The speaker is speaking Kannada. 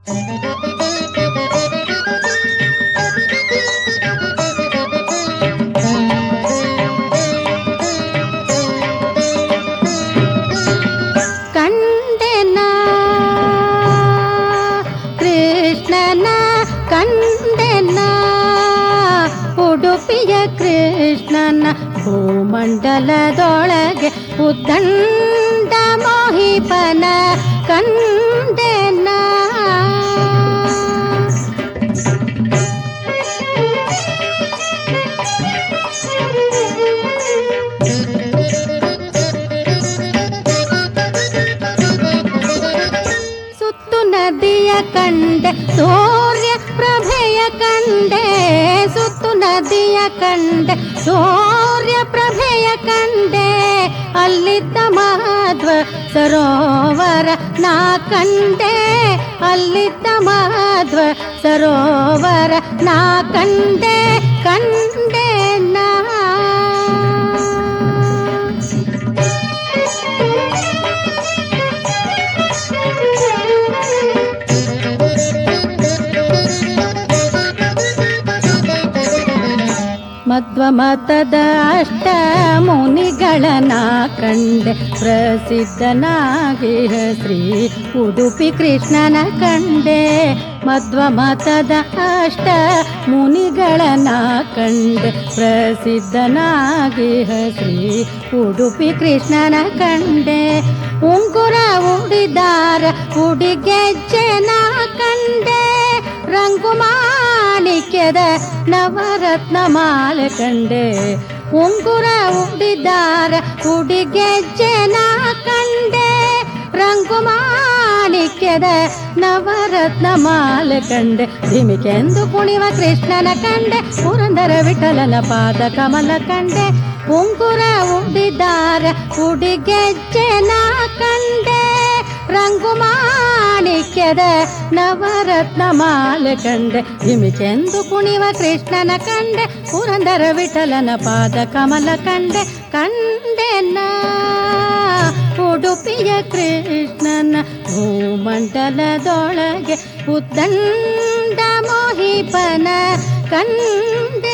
ಕಂಡೆನ ಕೃಷ್ಣನ ಕಂಡೆನ ಉಡುಪಿಯ ಕೃಷ್ಣನ ಭೂಮಂಡಲದೊಳಗೆ ಉದ್ದಂಡ ಮೋಹಿಪನ ಕಂಡೆನ ಸುತ್ತು ನದಿಯ ಕಂಡೆ ಸೂರ್ಯ ಪ್ರಭೆಯ ಕಂಡೆ ಸುತ್ತು ನದಿಯ ಕಂಡೆ ಸೂರ್ಯ ಪ್ರಭೆಯ ಕಂಡೆ ಅಲ್ಲಿದ್ದ ಮಹದ್ವ ಸರೋವರ ನಾ ಕಂಡೆ ಅಲ್ಲಿದ್ದ ಮಹದ್ವ ಸರೋವರ ನಾ ಕಂಡೆ ಕಂಡೆ ನಾ ಮಧ್ವ ಮತದ ಅಷ್ಟ ಮುನಿಗಳನ ಕಂಡೆ ಪ್ರಸಿದ್ಧನಾಗಿಹ ಶ್ರೀ ಉಡುಪಿ ಕೃಷ್ಣನ ಕಂಡೆ ಮಧ್ವ ಮತದ ಅಷ್ಟ ಮುನಿಗಳನ ಕಂಡೆ ಪ್ರಸಿದ್ಧನಾಗಿಹ ಶ್ರೀ ಉಡುಪಿ ಕೃಷ್ಣನ ಕಂಡೆ ಉಂಗುರ ಉಡಿದಾರ ಉಡಿಗೆಜ್ಜೆನ ಕಂಡೆ ರಂಗು ಮಾಣಿಕ್ಯದ ನವರತ್ನ ಮಾಲೆ ಕಂಡೆ ಉಂಗುರ ಉಡಿದಾರ ಉಡಿಗೆಜ್ಜೆನ ಕಂಡೆ ರಂಗು ಮಾಣಿಕ್ಯದ ನವರತ್ನ ಮಾಲೆ ಕಂಡೆ ಧಿಮಿಕೆಂದು ಕುಣಿವ ಕೃಷ್ಣನ ಕಂಡೆ ಪುರಂದರ ವಿಠಲನ ಪಾದ ಕಮಲ ಕಂಡೆ ಉಂಗುರ ಉಡಿದಾರ ಉಡಿಗೆಜ್ಜೆನ ಕಂಡೆ ರಂಗು ಮಾಣಿಕ್ಯದ ನವರತ್ನ ಮಾಲೆ ಕಂಡೆ ಹಿಮಿಕೆಂದು ಕುಣಿವ ಕೃಷ್ಣನ ಕಂಡೆ ಪುರಂದರ ವಿಠಲನ ಪಾದ ಕಮಲ ಕಂಡೆ ಕಂಡೆನ ಉಡುಪಿಯ ಕೃಷ್ಣನ ಭೂಮಂಡಲದೊಳಗೆ ಉದ್ದಂಡ ಮೋಹಿಪನ ಕಂಡೆ